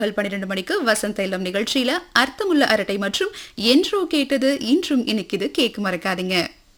பகல் பன்னிரண்டு மணிக்கு வசந்த இல்லம் நிகழ்ச்சியில அர்த்தமுள்ள அரட்டை மற்றும் என்றோ கேட்டது இன்றும் இனிக்குது கேட்க மறக்காதீங்க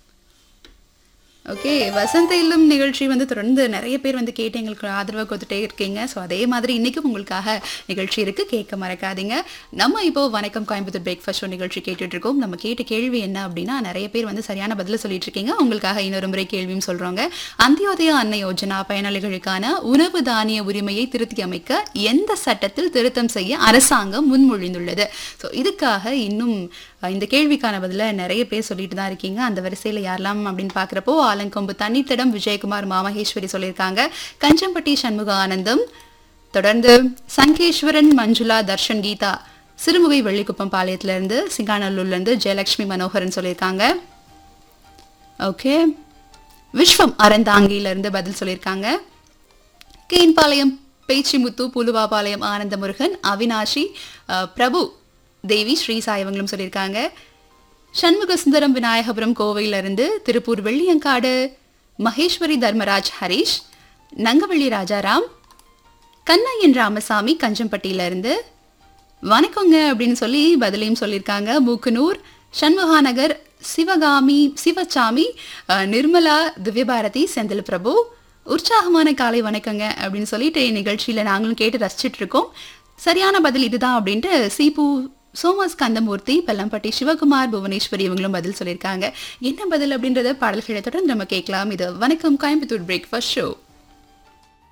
ஓகே வசந்த இல்லம் நிகழ்ச்சி வந்து தொடர்ந்து நிறைய பேர் வந்து கேட்டு எங்களுக்கு ஆதரவாக கொடுத்துட்டே இருக்கீங்க ஸோ அதே மாதிரி இன்றைக்கும் உங்களுக்காக நிகழ்ச்சி இருக்குது கேட்க மறக்காதீங்க நம்ம இப்போ வணக்கம் கோயம்புத்தூர் பிரேக்ஃபாஸ்ட் ஷோ நிகழ்ச்சி கேட்டுட்டு இருக்கோம் நம்ம கேட்ட கேள்வி என்ன அப்படின்னா நிறைய பேர் வந்து சரியான பதில சொல்லிட்டு இருக்கீங்க உங்களுக்காக இன்னொரு முறை கேள்வியும் சொல்கிறோங்க அந்தியோதய அன்ன யோஜனா பயனாளிகளுக்கான உணவு தானிய உரிமையை திருத்தி அமைக்க எந்த சட்டத்தில் திருத்தம் செய்ய அரசாங்கம் முன்மொழிந்துள்ளது ஸோ இதுக்காக இன்னும் அஹ், இந்த கேள்விக்கான பதில நிறைய பேர் சொல்லிட்டு தான் இருக்கீங்க அந்த வரிசையில் யாரெல்லாம் அப்படின்னு பார்க்குறப்போ ஆலங்கொம்பு தண்ணித்தடம் விஜயகுமார் மாமகேஸ்வரி சொல்லியிருக்காங்க கஞ்சம்பட்டி சண்முக ஆனந்தம் தொடர்ந்து சங்கேஸ்வரன் மஞ்சுளா தர்ஷன் கீதா சிறுமுகை வெள்ளிக்குப்பம் பாளையத்துல இருந்து சிங்காநல்லூர்ல இருந்து ஜெயலட்சுமி மனோகரன் சொல்லியிருக்காங்க ஓகே விஸ்வம் அறந்தாங்கியில இருந்து பதில் சொல்லியிருக்காங்க கேன்பாளையம் பேச்சிமுத்து புலுவாபாளையம் ஆனந்த முருகன் அவினாஷி அஹ், பிரபு தேவி ஸ்ரீ சாயவங்களும் சொல்லியிருக்காங்க சண்முக சுந்தரம் விநாயகபுரம் கோவையிலிருந்து திருப்பூர் வெள்ளியங்காடு மகேஸ்வரி தர்மராஜ் ஹரிஷ் நங்கவள்ளி ராஜாராம் கண்ணையன் ராமசாமி கஞ்சம்பட்டியிலிருந்து வணக்கங்க அப்படின்னு சொல்லி பதிலையும் சொல்லியிருக்காங்க மூக்குனூர் சண்முகாநகர் சிவகாமி சிவசாமி அஹ், நிர்மலா திவ்யபாரதி செந்தில் பிரபு உற்சாகமான காலை வணக்கங்க அப்படின்னு சொல்லிட்டு நிகழ்ச்சியில் நாங்களும் கேட்டு ரசிச்சிட்டு இருக்கோம் சரியான பதில் இதுதான் அப்படின்ட்டு சீபு சோமஸ் கந்தமூர்த்தி பெல்லம்பட்டி சிவகுமார் புவனேஸ்வரி இவங்களும் பதில் சொல்லியிருக்காங்க என்ன பதில் அப்படின்றத பாடல்களை தொடர்ந்து நம்ம கேட்கலாம் இது வணக்கம் கோயம்புத்தூர் பிரேக்ஃபாஸ்ட் ஷோ